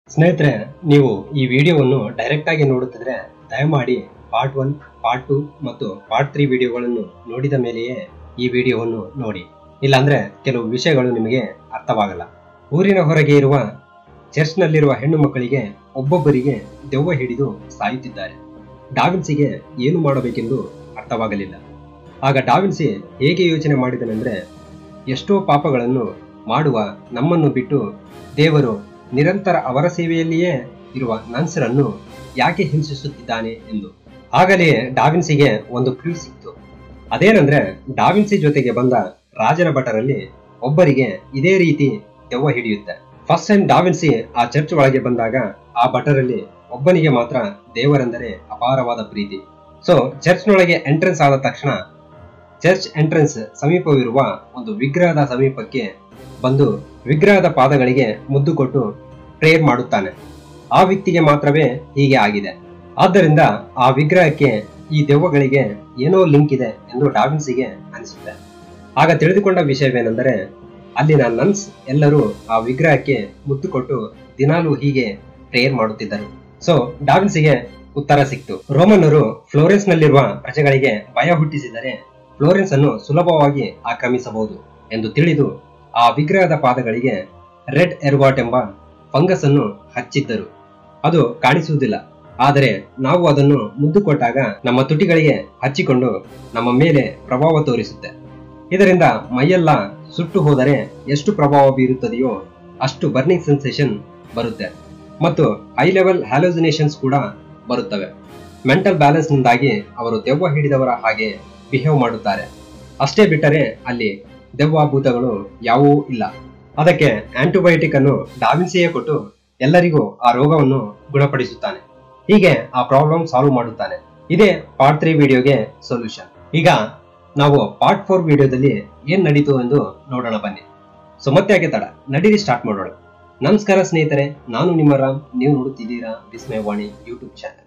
ಸ್ನೇಹಿತರೆ ನೀವು ಈ ವಿಡಿಯೋವನ್ನು ಡೈರೆಕ್ಟ್ ಆಗಿ ನೋಡುತ್ತಿದ್ರೆ ದಯಮಾಡಿ ಪಾರ್ಟ್ ಒನ್ ಪಾರ್ಟ್ ಟು ಮತ್ತು ಪಾರ್ಟ್ ತ್ರೀ ವಿಡಿಯೋಗಳನ್ನು ನೋಡಿದ ಮೇಲೆಯೇ ಈ ವಿಡಿಯೋವನ್ನು ನೋಡಿ ಇಲ್ಲಾಂದ್ರೆ ಕೆಲವು ವಿಷಯಗಳು ನಿಮಗೆ ಅರ್ಥವಾಗಲ್ಲ ಊರಿನ ಹೊರಗೆ ಇರುವ ಚರ್ಚ್ನಲ್ಲಿರುವ ಹೆಣ್ಣು ಮಕ್ಕಳಿಗೆ ಒಬ್ಬೊಬ್ಬರಿಗೆ ದೆವ್ವ ಹಿಡಿದು ಸಾಯುತ್ತಿದ್ದಾರೆ ಡಾವಿನ್ಸಿಗೆ ಏನು ಮಾಡಬೇಕೆಂದು ಅರ್ಥವಾಗಲಿಲ್ಲ ಆಗ ಡಾವಿನ್ಸಿ ಹೇಗೆ ಯೋಚನೆ ಮಾಡಿದನೆಂದ್ರೆ ಎಷ್ಟೋ ಪಾಪಗಳನ್ನು ಮಾಡುವ ನಮ್ಮನ್ನು ಬಿಟ್ಟು ದೇವರು ನಿರಂತರ ಅವರ ಸೇವೆಯಲ್ಲಿಯೇ ಇರುವ ನನ್ಸರನ್ನು ಯಾಕೆ ಹಿಂಸಿಸುತ್ತಿದ್ದಾನೆ ಎಂದು ಆಗಲೇ ಡಾವಿನ್ಸಿಗೆ ಒಂದು ಕ್ಲೂ ಸಿಕ್ತು ಅದೇನಂದ್ರೆ ಡಾವಿನ್ಸಿ ಜೊತೆಗೆ ಬಂದ ರಾಜನ ಭಟರಲ್ಲಿ ಒಬ್ಬರಿಗೆ ಇದೇ ರೀತಿ ದೆವ್ವ ಹಿಡಿಯುತ್ತೆ ಫಸ್ಟ್ ಟೈಮ್ ಡಾವಿನ್ಸಿ ಆ ಚರ್ಚ್ ಒಳಗೆ ಬಂದಾಗ ಆ ಭಟರಲ್ಲಿ ಒಬ್ಬನಿಗೆ ಮಾತ್ರ ದೇವರೆಂದರೆ ಅಪಾರವಾದ ಪ್ರೀತಿ ಸೊ ಚರ್ಚ್ನೊಳಗೆ ಎಂಟ್ರೆನ್ಸ್ ಆದ ತಕ್ಷಣ ಚರ್ಚ್ ಎಂಟ್ರೆನ್ಸ್ ಸಮೀಪವಿರುವ ಒಂದು ವಿಗ್ರಹದ ಸಮೀಪಕ್ಕೆ ಬಂದು ವಿಗ್ರಹದ ಪಾದಗಳಿಗೆ ಮುದ್ದು ಕೊಟ್ಟು ಪ್ರೇಯರ್ ಮಾಡುತ್ತಾನೆ ಆ ವ್ಯಕ್ತಿಗೆ ಮಾತ್ರವೇ ಹೀಗೆ ಆಗಿದೆ ಆದ್ದರಿಂದ ಆ ವಿಗ್ರಹಕ್ಕೆ ಈ ದೆವ್ವಗಳಿಗೆ ಏನೋ ಲಿಂಕ್ ಇದೆ ಎಂದು ಡಾವಿನ್ಸಿಗೆ ಅನಿಸುತ್ತೆ ಆಗ ತಿಳಿದುಕೊಂಡ ವಿಷಯವೇನೆಂದರೆ ಅಲ್ಲಿನ ನನ್ಸ್ ಎಲ್ಲರೂ ಆ ವಿಗ್ರಹಕ್ಕೆ ಮುತ್ತು ಕೊಟ್ಟು ದಿನಾಲೂ ಹೀಗೆ ಪ್ರೇಯರ್ ಮಾಡುತ್ತಿದ್ದರು ಸೊ ಡಾವಿನ್ಸಿಗೆ ಉತ್ತರ ಸಿಕ್ತು ರೋಮನ್ನರು ಫ್ಲೋರೆನ್ಸ್ ನಲ್ಲಿರುವ ಪ್ರಜೆಗಳಿಗೆ ಭಯ ಹುಟ್ಟಿಸಿದರೆ ಫ್ಲೋರೆನ್ಸ್ ಅನ್ನು ಸುಲಭವಾಗಿ ಆಕ್ರಮಿಸಬಹುದು ಎಂದು ತಿಳಿದು ಆ ವಿಗ್ರಹದ ಪಾದಗಳಿಗೆ ರೆಡ್ ಎರ್ವಾಟ್ ಎಂಬ ಫಂಗಸ್ ಅನ್ನು ಹಚ್ಚಿದ್ದರು ಅದು ಕಾಣಿಸುವುದಿಲ್ಲ ಆದರೆ ನಾವು ಅದನ್ನು ಮುದ್ದು ಕೊಟ್ಟಾಗ ನಮ್ಮ ತುಟಿಗಳಿಗೆ ಹಚ್ಚಿಕೊಂಡು ನಮ್ಮ ಮೇಲೆ ಪ್ರಭಾವ ತೋರಿಸುತ್ತೆ ಇದರಿಂದ ಮೈಯೆಲ್ಲ ಸುಟ್ಟು ಹೋದರೆ ಎಷ್ಟು ಪ್ರಭಾವ ಬೀರುತ್ತದೆಯೋ ಅಷ್ಟು ಬರ್ನಿಂಗ್ ಸೆನ್ಸೇಷನ್ ಬರುತ್ತೆ ಮತ್ತು ಹೈ ಲೆವೆಲ್ ಹ್ಯಾಲೋಸಿನೇಷನ್ಸ್ ಕೂಡ ಬರುತ್ತವೆ ಮೆಂಟಲ್ ಬ್ಯಾಲೆನ್ಸ್ ನಿಂದಾಗಿ ಅವರು ದೆವ್ವ ಹಿಡಿದವರ ಹಾಗೆ ಬಿಹೇವ್ ಮಾಡುತ್ತಾರೆ ಅಷ್ಟೇ ಬಿಟ್ಟರೆ ಅಲ್ಲಿ ದೆವ್ವ ಭೂತಗಳು ಯಾವುವೂ ಇಲ್ಲ ಅದಕ್ಕೆ ಆಂಟಿಬಯೋಟಿಕ್ ಅನ್ನು ಡಾವಿನ್ಸಿಯೇ ಕೊಟ್ಟು ಎಲ್ಲರಿಗೂ ಆ ರೋಗವನ್ನು ಗುಣಪಡಿಸುತ್ತಾನೆ ಹೀಗೆ ಆ ಪ್ರಾಬ್ಲಮ್ ಸಾಲ್ವ್ ಮಾಡುತ್ತಾನೆ ಇದೇ ಪಾರ್ಟ್ ತ್ರೀ ವಿಡಿಯೋಗೆ ಸೊಲ್ಯೂಷನ್ ಈಗ ನಾವು ಪಾರ್ಟ್ ಫೋರ್ ವಿಡಿಯೋದಲ್ಲಿ ಏನ್ ನಡೀತು ಎಂದು ನೋಡೋಣ ಬನ್ನಿ ಸೊ ಮತ್ತೆ ಯಾಕೆ ತಡ ನಡೀರಿ ಸ್ಟಾರ್ಟ್ ಮಾಡೋಣ ನಮಸ್ಕಾರ ಸ್ನೇಹಿತರೆ ನಾನು ನಿಮ್ಮ ರಾಮ್ ನೀವು ನೋಡುತ್ತಿದ್ದೀರಾ ವಿಸ್ಮಯವಾಣಿ ಯೂಟ್ಯೂಬ್ ಚಾನಲ್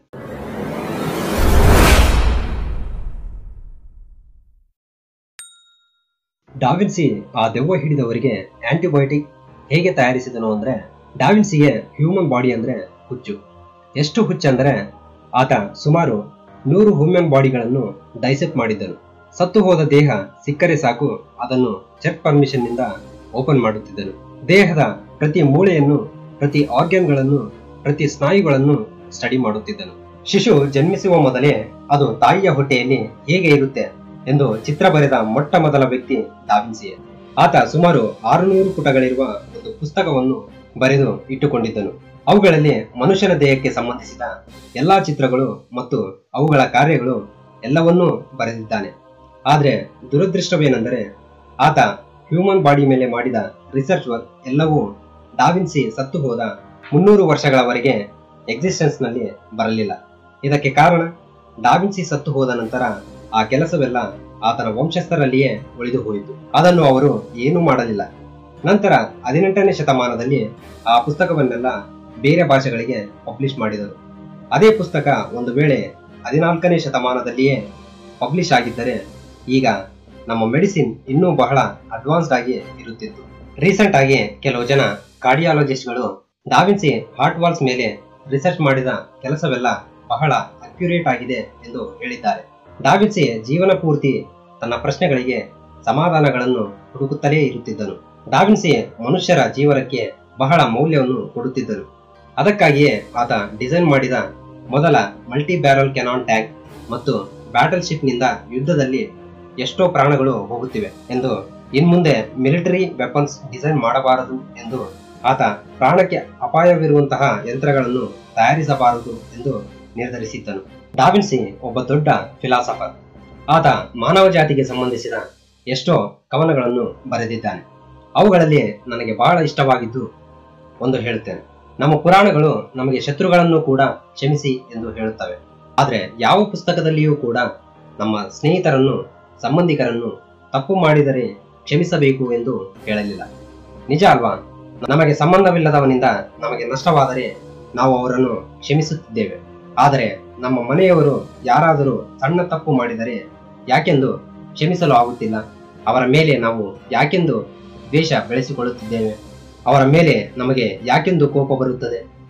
ಡಾವಿನ್ಸಿ ಆ ದೆವ್ವ ಹಿಡಿದವರಿಗೆ ಆಂಟಿಬಯೋಟಿಕ್ ಹೇಗೆ ತಯಾರಿಸಿದನು ಅಂದ್ರೆ ಡಾವಿನ್ಸಿಗೆ ಹ್ಯೂಮನ್ ಬಾಡಿ ಅಂದ್ರೆ ಹುಚ್ಚು ಎಷ್ಟು ಹುಚ್ಚು ಅಂದ್ರೆ ಆತ ಸುಮಾರು ನೂರು ಹ್ಯೂಮನ್ ಬಾಡಿಗಳನ್ನು ಡೈಸೆಕ್ಟ್ ಮಾಡಿದ್ದನು ಸತ್ತು ಹೋದ ದೇಹ ಸಿಕ್ಕರೆ ಸಾಕು ಅದನ್ನು ಚೆಕ್ ಪರ್ಮಿಷನ್ ನಿಂದ ಓಪನ್ ಮಾಡುತ್ತಿದ್ದನು ದೇಹದ ಪ್ರತಿ ಮೂಳೆಯನ್ನು ಪ್ರತಿ ಆರ್ಗನ್ಗಳನ್ನು ಪ್ರತಿ ಸ್ನಾಯುಗಳನ್ನು ಸ್ಟಡಿ ಮಾಡುತ್ತಿದ್ದನು ಶಿಶು ಜನ್ಮಿಸುವ ಮೊದಲೇ ಅದು ತಾಯಿಯ ಹೊಟ್ಟೆಯಲ್ಲಿ ಹೇಗೆ ಇರುತ್ತೆ ಎಂದು ಚಿತ್ರ ಬರೆದ ಮೊಟ್ಟ ಮೊದಲ ವ್ಯಕ್ತಿ ಡಾವಿನ್ಸಿಯೇ ಆತ ಸುಮಾರು ಆರುನೂರು ಪುಟಗಳಿರುವ ಒಂದು ಪುಸ್ತಕವನ್ನು ಬರೆದು ಇಟ್ಟುಕೊಂಡಿದ್ದನು ಅವುಗಳಲ್ಲಿ ಮನುಷ್ಯನ ದೇಹಕ್ಕೆ ಸಂಬಂಧಿಸಿದ ಎಲ್ಲಾ ಚಿತ್ರಗಳು ಮತ್ತು ಅವುಗಳ ಕಾರ್ಯಗಳು ಎಲ್ಲವನ್ನೂ ಬರೆದಿದ್ದಾನೆ ಆದರೆ ದುರದೃಷ್ಟವೇನೆಂದರೆ ಆತ ಹ್ಯೂಮನ್ ಬಾಡಿ ಮೇಲೆ ಮಾಡಿದ ರಿಸರ್ಚ್ ವರ್ಕ್ ಎಲ್ಲವೂ ಡಾವಿನ್ಸಿ ಸತ್ತು ಹೋದ ಮುನ್ನೂರು ವರ್ಷಗಳವರೆಗೆ ಎಕ್ಸಿಸ್ಟೆನ್ಸ್ ನಲ್ಲಿ ಬರಲಿಲ್ಲ ಇದಕ್ಕೆ ಕಾರಣ ಡಾವಿನ್ಸಿ ಸತ್ತು ಹೋದ ನಂತರ ಆ ಕೆಲಸವೆಲ್ಲ ಆತನ ವಂಶಸ್ಥರಲ್ಲಿಯೇ ಉಳಿದು ಹೋಯಿತು ಅದನ್ನು ಅವರು ಏನೂ ಮಾಡಲಿಲ್ಲ ನಂತರ ಹದಿನೆಂಟನೇ ಶತಮಾನದಲ್ಲಿ ಆ ಪುಸ್ತಕವನ್ನೆಲ್ಲ ಬೇರೆ ಭಾಷೆಗಳಿಗೆ ಪಬ್ಲಿಷ್ ಮಾಡಿದರು ಅದೇ ಪುಸ್ತಕ ಒಂದು ವೇಳೆ ಹದಿನಾಲ್ಕನೇ ಶತಮಾನದಲ್ಲಿಯೇ ಪಬ್ಲಿಷ್ ಆಗಿದ್ದರೆ ಈಗ ನಮ್ಮ ಮೆಡಿಸಿನ್ ಇನ್ನೂ ಬಹಳ ಅಡ್ವಾನ್ಸ್ಡ್ ಆಗಿ ಇರುತ್ತಿತ್ತು ರೀಸೆಂಟ್ ಆಗಿ ಕೆಲವು ಜನ ಕಾರ್ಡಿಯಾಲಜಿಸ್ಟ್ಗಳು ಡಾವಿನ್ಸಿ ಹಾರ್ಟ್ ವಾಲ್ಸ್ ಮೇಲೆ ರಿಸರ್ಚ್ ಮಾಡಿದ ಕೆಲಸವೆಲ್ಲ ಬಹಳ ಅಕ್ಯುರೇಟ್ ಆಗಿದೆ ಎಂದು ಹೇಳಿದ್ದಾರೆ ಡಾವಿನ್ಸಿ ಜೀವನ ಪೂರ್ತಿ ತನ್ನ ಪ್ರಶ್ನೆಗಳಿಗೆ ಸಮಾಧಾನಗಳನ್ನು ಹುಡುಕುತ್ತಲೇ ಇರುತ್ತಿದ್ದನು ಡಾವಿನ್ಸಿ ಮನುಷ್ಯರ ಜೀವನಕ್ಕೆ ಬಹಳ ಮೌಲ್ಯವನ್ನು ಕೊಡುತ್ತಿದ್ದನು ಅದಕ್ಕಾಗಿಯೇ ಆತ ಡಿಸೈನ್ ಮಾಡಿದ ಮೊದಲ ಮಲ್ಟಿ ಬ್ಯಾರಲ್ ಕೆನಾನ್ ಟ್ಯಾಂಕ್ ಮತ್ತು ಬ್ಯಾಟಲ್ ಶಿಪ್ ನಿಂದ ಯುದ್ಧದಲ್ಲಿ ಎಷ್ಟೋ ಪ್ರಾಣಗಳು ಹೋಗುತ್ತಿವೆ ಎಂದು ಇನ್ಮುಂದೆ ಮಿಲಿಟರಿ ವೆಪನ್ಸ್ ಡಿಸೈನ್ ಮಾಡಬಾರದು ಎಂದು ಆತ ಪ್ರಾಣಕ್ಕೆ ಅಪಾಯವಿರುವಂತಹ ಯಂತ್ರಗಳನ್ನು ತಯಾರಿಸಬಾರದು ಎಂದು ನಿರ್ಧರಿಸಿದ್ದನು ಡಾವಿನ್ಸಿ ಒಬ್ಬ ದೊಡ್ಡ ಫಿಲಾಸಫರ್ ಆತ ಮಾನವ ಜಾತಿಗೆ ಸಂಬಂಧಿಸಿದ ಎಷ್ಟೋ ಕವನಗಳನ್ನು ಬರೆದಿದ್ದಾನೆ ಅವುಗಳಲ್ಲಿ ನನಗೆ ಬಹಳ ಇಷ್ಟವಾಗಿದ್ದು ಒಂದು ಹೇಳುತ್ತೇನೆ ನಮ್ಮ ಪುರಾಣಗಳು ನಮಗೆ ಶತ್ರುಗಳನ್ನು ಕೂಡ ಕ್ಷಮಿಸಿ ಎಂದು ಹೇಳುತ್ತವೆ ಆದರೆ ಯಾವ ಪುಸ್ತಕದಲ್ಲಿಯೂ ಕೂಡ ನಮ್ಮ ಸ್ನೇಹಿತರನ್ನು ಸಂಬಂಧಿಕರನ್ನು ತಪ್ಪು ಮಾಡಿದರೆ ಕ್ಷಮಿಸಬೇಕು ಎಂದು ಹೇಳಲಿಲ್ಲ ನಿಜ ಅಲ್ವಾ ನಮಗೆ ಸಂಬಂಧವಿಲ್ಲದವನಿಂದ ನಮಗೆ ನಷ್ಟವಾದರೆ ನಾವು ಅವರನ್ನು ಕ್ಷಮಿಸುತ್ತಿದ್ದೇವೆ ಆದರೆ ನಮ್ಮ ಮನೆಯವರು ಯಾರಾದರೂ ಸಣ್ಣ ತಪ್ಪು ಮಾಡಿದರೆ ಯಾಕೆಂದು ಕ್ಷಮಿಸಲು ಆಗುತ್ತಿಲ್ಲ ಅವರ ಮೇಲೆ ನಾವು ಯಾಕೆಂದು ದ್ವೇಷ ಬೆಳೆಸಿಕೊಳ್ಳುತ್ತಿದ್ದೇವೆ ಅವರ ಮೇಲೆ ನಮಗೆ ಯಾಕೆಂದು ಕೋಪ ಬರುತ್ತದೆ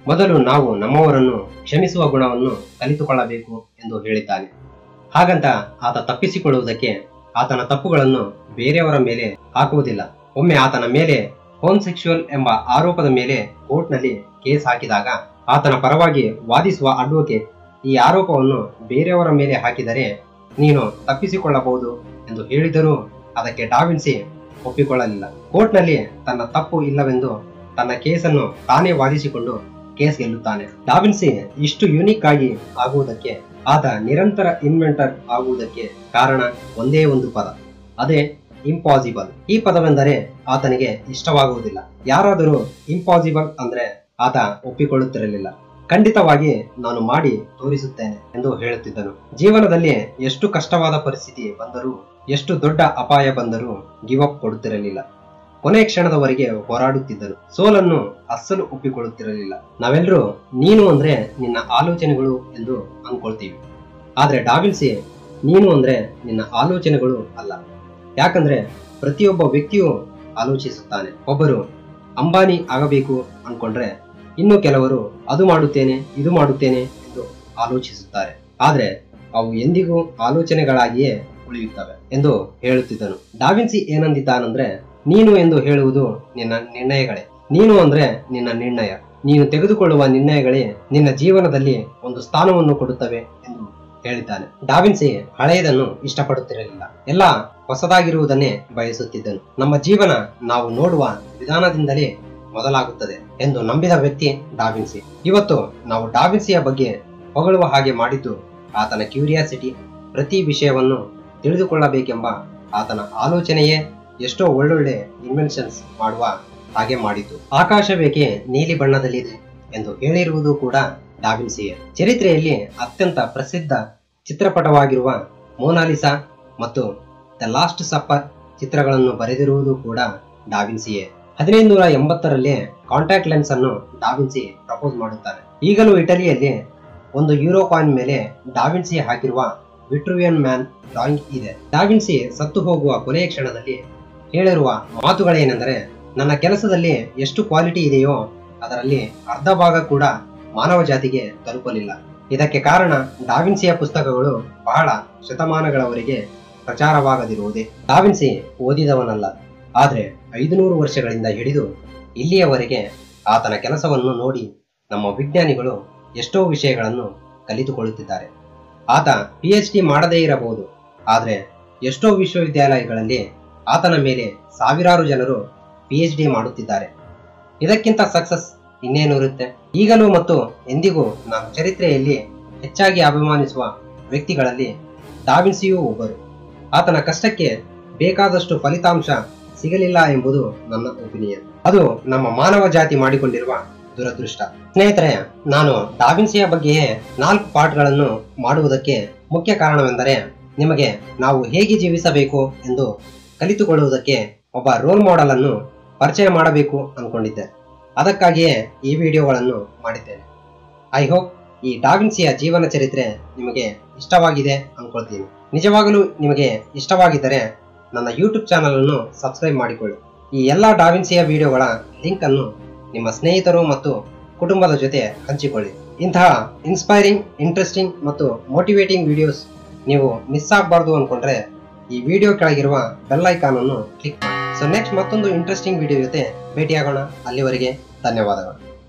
ಮೊದಲು ನಾವು ನಮ್ಮವರನ್ನು ಕ್ಷಮಿಸುವ ಗುಣವನ್ನು ಕಲಿತುಕೊಳ್ಳಬೇಕು ಎಂದು ಹೇಳಿದ್ದಾನೆ ಹಾಗಂತ ಆತ ತಪ್ಪಿಸಿಕೊಳ್ಳುವುದಕ್ಕೆ ಆತನ ತಪ್ಪುಗಳನ್ನು ಬೇರೆಯವರ ಮೇಲೆ ಹಾಕುವುದಿಲ್ಲ ಒಮ್ಮೆ ಆತನ ಮೇಲೆ ಹೋಮ್ಸೆಕ್ಸುವಲ್ ಎಂಬ ಆರೋಪದ ಮೇಲೆ ಕೋರ್ಟ್ನಲ್ಲಿ ಕೇಸ್ ಹಾಕಿದಾಗ ಆತನ ಪರವಾಗಿ ವಾದಿಸುವ ಅಡ್ವೊಕೇಟ್ ಈ ಆರೋಪವನ್ನು ಬೇರೆಯವರ ಮೇಲೆ ಹಾಕಿದರೆ ನೀನು ತಪ್ಪಿಸಿಕೊಳ್ಳಬಹುದು ಎಂದು ಹೇಳಿದರೂ ಅದಕ್ಕೆ ಡಾವಿನ್ಸಿ ಒಪ್ಪಿಕೊಳ್ಳಲಿಲ್ಲ ಕೋರ್ಟ್ನಲ್ಲಿ ತನ್ನ ತಪ್ಪು ಇಲ್ಲವೆಂದು ತನ್ನ ಕೇಸನ್ನು ತಾನೇ ವಾದಿಸಿಕೊಂಡು ಕೇಸ್ ಗೆಲ್ಲುತ್ತಾನೆ ಡಾವಿನ್ಸಿ ಇಷ್ಟು ಯುನಿಕ್ ಆಗಿ ಆಗುವುದಕ್ಕೆ ಆತ ನಿರಂತರ ಇನ್ವೆಂಟರ್ ಆಗುವುದಕ್ಕೆ ಕಾರಣ ಒಂದೇ ಒಂದು ಪದ ಅದೇ ಇಂಪಾಸಿಬಲ್ ಈ ಪದವೆಂದರೆ ಆತನಿಗೆ ಇಷ್ಟವಾಗುವುದಿಲ್ಲ ಯಾರಾದರೂ ಇಂಪಾಸಿಬಲ್ ಅಂದ್ರೆ ಆತ ಒಪ್ಪಿಕೊಳ್ಳುತ್ತಿರಲಿಲ್ಲ ಖಂಡಿತವಾಗಿ ನಾನು ಮಾಡಿ ತೋರಿಸುತ್ತೇನೆ ಎಂದು ಹೇಳುತ್ತಿದ್ದನು ಜೀವನದಲ್ಲಿ ಎಷ್ಟು ಕಷ್ಟವಾದ ಪರಿಸ್ಥಿತಿ ಬಂದರೂ ಎಷ್ಟು ದೊಡ್ಡ ಅಪಾಯ ಬಂದರೂ ಗಿವ್ ಅಪ್ ಕೊಡುತ್ತಿರಲಿಲ್ಲ ಕೊನೆ ಕ್ಷಣದವರೆಗೆ ಹೋರಾಡುತ್ತಿದ್ದನು ಸೋಲನ್ನು ಅಸ್ಸಲು ಒಪ್ಪಿಕೊಳ್ಳುತ್ತಿರಲಿಲ್ಲ ನಾವೆಲ್ಲರೂ ನೀನು ಅಂದ್ರೆ ನಿನ್ನ ಆಲೋಚನೆಗಳು ಎಂದು ಅನ್ಕೊಳ್ತೀವಿ ಆದ್ರೆ ಡಾವಿನ್ಸಿ ನೀನು ಅಂದ್ರೆ ನಿನ್ನ ಆಲೋಚನೆಗಳು ಅಲ್ಲ ಯಾಕಂದ್ರೆ ಪ್ರತಿಯೊಬ್ಬ ವ್ಯಕ್ತಿಯು ಆಲೋಚಿಸುತ್ತಾನೆ ಒಬ್ಬರು ಅಂಬಾನಿ ಆಗಬೇಕು ಅನ್ಕೊಂಡ್ರೆ ಇನ್ನು ಕೆಲವರು ಅದು ಮಾಡುತ್ತೇನೆ ಇದು ಮಾಡುತ್ತೇನೆ ಎಂದು ಆಲೋಚಿಸುತ್ತಾರೆ ಆದ್ರೆ ಅವು ಎಂದಿಗೂ ಆಲೋಚನೆಗಳಾಗಿಯೇ ಉಳಿಯುತ್ತವೆ ಎಂದು ಹೇಳುತ್ತಿದ್ದನು ಡಾವಿನ್ಸಿ ಏನಂದಿದ್ದಾನಂದ್ರೆ ನೀನು ಎಂದು ಹೇಳುವುದು ನಿನ್ನ ನಿರ್ಣಯಗಳೇ ನೀನು ಅಂದ್ರೆ ನಿನ್ನ ನಿರ್ಣಯ ನೀನು ತೆಗೆದುಕೊಳ್ಳುವ ನಿರ್ಣಯಗಳೇ ನಿನ್ನ ಜೀವನದಲ್ಲಿ ಒಂದು ಸ್ಥಾನವನ್ನು ಕೊಡುತ್ತವೆ ಎಂದು ಹೇಳಿದ್ದಾನೆ ಡಾವಿನ್ಸಿ ಹಳೆಯದನ್ನು ಇಷ್ಟಪಡುತ್ತಿರಲಿಲ್ಲ ಎಲ್ಲ ಹೊಸದಾಗಿರುವುದನ್ನೇ ಬಯಸುತ್ತಿದ್ದನು ನಮ್ಮ ಜೀವನ ನಾವು ನೋಡುವ ವಿಧಾನದಿಂದಲೇ ಮೊದಲಾಗುತ್ತದೆ ಎಂದು ನಂಬಿದ ವ್ಯಕ್ತಿ ಡಾವಿನ್ಸಿ ಇವತ್ತು ನಾವು ಡಾವಿನ್ಸಿಯ ಬಗ್ಗೆ ಹೊಗಳುವ ಹಾಗೆ ಮಾಡಿದ್ದು ಆತನ ಕ್ಯೂರಿಯಾಸಿಟಿ ಪ್ರತಿ ವಿಷಯವನ್ನು ತಿಳಿದುಕೊಳ್ಳಬೇಕೆಂಬ ಆತನ ಆಲೋಚನೆಯೇ ಎಷ್ಟೋ ಒಳ್ಳೊಳ್ಳೆ ಇನ್ವೆನ್ಷನ್ಸ್ ಮಾಡುವ ಹಾಗೆ ಮಾಡಿತು ಆಕಾಶ ಬೇಕೆ ನೀಲಿ ಬಣ್ಣದಲ್ಲಿದೆ ಎಂದು ಹೇಳಿರುವುದು ಕೂಡ ಡಾವಿನ್ಸಿಯೇ ಚರಿತ್ರೆಯಲ್ಲಿ ಅತ್ಯಂತ ಪ್ರಸಿದ್ಧ ಚಿತ್ರಪಟವಾಗಿರುವ ಮೋನಾಲಿಸಾ ಮತ್ತು ದ ಲಾಸ್ಟ್ ಸಪ್ಪರ್ ಚಿತ್ರಗಳನ್ನು ಬರೆದಿರುವುದು ಕೂಡ ಡಾವಿನ್ಸಿಯೇ ಹದಿನೈದು ನೂರ ಎಂಬತ್ತರಲ್ಲಿ ಕಾಂಟ್ಯಾಕ್ಟ್ ಲೆನ್ಸ್ ಅನ್ನು ಡಾವಿನ್ಸಿ ಪ್ರಪೋಸ್ ಮಾಡುತ್ತಾನೆ ಈಗಲೂ ಇಟಲಿಯಲ್ಲಿ ಒಂದು ಯೂರೋ ಕಾಯಿನ್ ಮೇಲೆ ಡಾವಿನ್ಸಿ ಹಾಕಿರುವ ವಿಟ್ರುವಿಯನ್ ಮ್ಯಾನ್ ಡ್ರಾಯಿಂಗ್ ಇದೆ ಡಾವಿನ್ಸಿ ಸತ್ತು ಹೋಗುವ ಕೊನೆಯ ಕ್ಷಣದಲ್ಲಿ ಹೇಳಿರುವ ಮಾತುಗಳೇನೆಂದರೆ ನನ್ನ ಕೆಲಸದಲ್ಲಿ ಎಷ್ಟು ಕ್ವಾಲಿಟಿ ಇದೆಯೋ ಅದರಲ್ಲಿ ಅರ್ಧ ಭಾಗ ಕೂಡ ಮಾನವ ಜಾತಿಗೆ ತಲುಪಲಿಲ್ಲ ಇದಕ್ಕೆ ಕಾರಣ ಡಾವಿನ್ಸಿಯ ಪುಸ್ತಕಗಳು ಬಹಳ ಶತಮಾನಗಳವರೆಗೆ ಪ್ರಚಾರವಾಗದಿರುವುದೇ ಡಾವಿನ್ಸಿ ಓದಿದವನಲ್ಲ ಆದ್ರೆ ಐದುನೂರು ವರ್ಷಗಳಿಂದ ಹಿಡಿದು ಇಲ್ಲಿಯವರೆಗೆ ಆತನ ಕೆಲಸವನ್ನು ನೋಡಿ ನಮ್ಮ ವಿಜ್ಞಾನಿಗಳು ಎಷ್ಟೋ ವಿಷಯಗಳನ್ನು ಕಲಿತುಕೊಳ್ಳುತ್ತಿದ್ದಾರೆ ಆತ ಪಿ ಎಚ್ ಡಿ ಮಾಡದೇ ಇರಬಹುದು ಆದ್ರೆ ಎಷ್ಟೋ ವಿಶ್ವವಿದ್ಯಾಲಯಗಳಲ್ಲಿ ಆತನ ಮೇಲೆ ಸಾವಿರಾರು ಜನರು ಪಿ ಎಚ್ ಡಿ ಮಾಡುತ್ತಿದ್ದಾರೆ ಇದಕ್ಕಿಂತ ಸಕ್ಸಸ್ ಇನ್ನೇನು ಇರುತ್ತೆ ಈಗಲೂ ಮತ್ತು ಎಂದಿಗೂ ನಾನು ಚರಿತ್ರೆಯಲ್ಲಿ ಹೆಚ್ಚಾಗಿ ಅಭಿಮಾನಿಸುವ ವ್ಯಕ್ತಿಗಳಲ್ಲಿ ಡಾವಿನ್ಸಿಯೂ ಒಬ್ಬರು ಆತನ ಕಷ್ಟಕ್ಕೆ ಬೇಕಾದಷ್ಟು ಫಲಿತಾಂಶ ಸಿಗಲಿಲ್ಲ ಎಂಬುದು ನನ್ನ ಒಪಿನಿಯನ್ ಅದು ನಮ್ಮ ಮಾನವ ಜಾತಿ ಮಾಡಿಕೊಂಡಿರುವ ದುರದೃಷ್ಟ ಸ್ನೇಹಿತರೆ ನಾನು ಡಾವಿನ್ಸಿಯ ಬಗ್ಗೆಯೇ ನಾಲ್ಕು ಪಾಠಗಳನ್ನು ಮಾಡುವುದಕ್ಕೆ ಮುಖ್ಯ ಕಾರಣವೆಂದರೆ ನಿಮಗೆ ನಾವು ಹೇಗೆ ಜೀವಿಸಬೇಕು ಎಂದು ಕಲಿತುಕೊಳ್ಳುವುದಕ್ಕೆ ಒಬ್ಬ ರೋಲ್ ಮಾಡೆಲ್ ಅನ್ನು ಪರಿಚಯ ಮಾಡಬೇಕು ಅನ್ಕೊಂಡಿದ್ದೆ ಅದಕ್ಕಾಗಿಯೇ ಈ ವಿಡಿಯೋಗಳನ್ನು ಮಾಡಿದ್ದೇನೆ ಐ ಹೋಪ್ ಈ ಡಾವಿನ್ಸಿಯ ಜೀವನ ಚರಿತ್ರೆ ನಿಮಗೆ ಇಷ್ಟವಾಗಿದೆ ಅನ್ಕೊಳ್ತೀನಿ ನಿಜವಾಗಲೂ ನಿಮಗೆ ಇಷ್ಟವಾಗಿದ್ದರೆ ನನ್ನ ಯೂಟ್ಯೂಬ್ ಚಾನಲ್ ಅನ್ನು ಸಬ್ಸ್ಕ್ರೈಬ್ ಮಾಡಿಕೊಳ್ಳಿ ಈ ಎಲ್ಲ ಡಾವಿನ್ಸಿಯ ವಿಡಿಯೋಗಳ ಲಿಂಕ್ ಅನ್ನು ನಿಮ್ಮ ಸ್ನೇಹಿತರು ಮತ್ತು ಕುಟುಂಬದ ಜೊತೆ ಹಂಚಿಕೊಳ್ಳಿ ಇಂತಹ ಇನ್ಸ್ಪೈರಿಂಗ್ ಇಂಟ್ರೆಸ್ಟಿಂಗ್ ಮತ್ತು ಮೋಟಿವೇಟಿಂಗ್ ವಿಡಿಯೋಸ್ ನೀವು ಮಿಸ್ ಆಗಬಾರ್ದು ಅನ್ಕೊಂಡ್ರೆ ಈ ವಿಡಿಯೋ ಕೆಳಗಿರುವ ಬೆಲ್ ಐಕಾನ್ ಅನ್ನು ಕ್ಲಿಕ್ ಮಾಡಿ ಸೊ ನೆಕ್ಸ್ಟ್ ಮತ್ತೊಂದು ಇಂಟ್ರೆಸ್ಟಿಂಗ್ ವಿಡಿಯೋ ಜೊತೆ ಭೇಟಿಯಾಗೋಣ ಅಲ್ಲಿವರೆಗೆ ಧನ್ಯವಾದಗಳು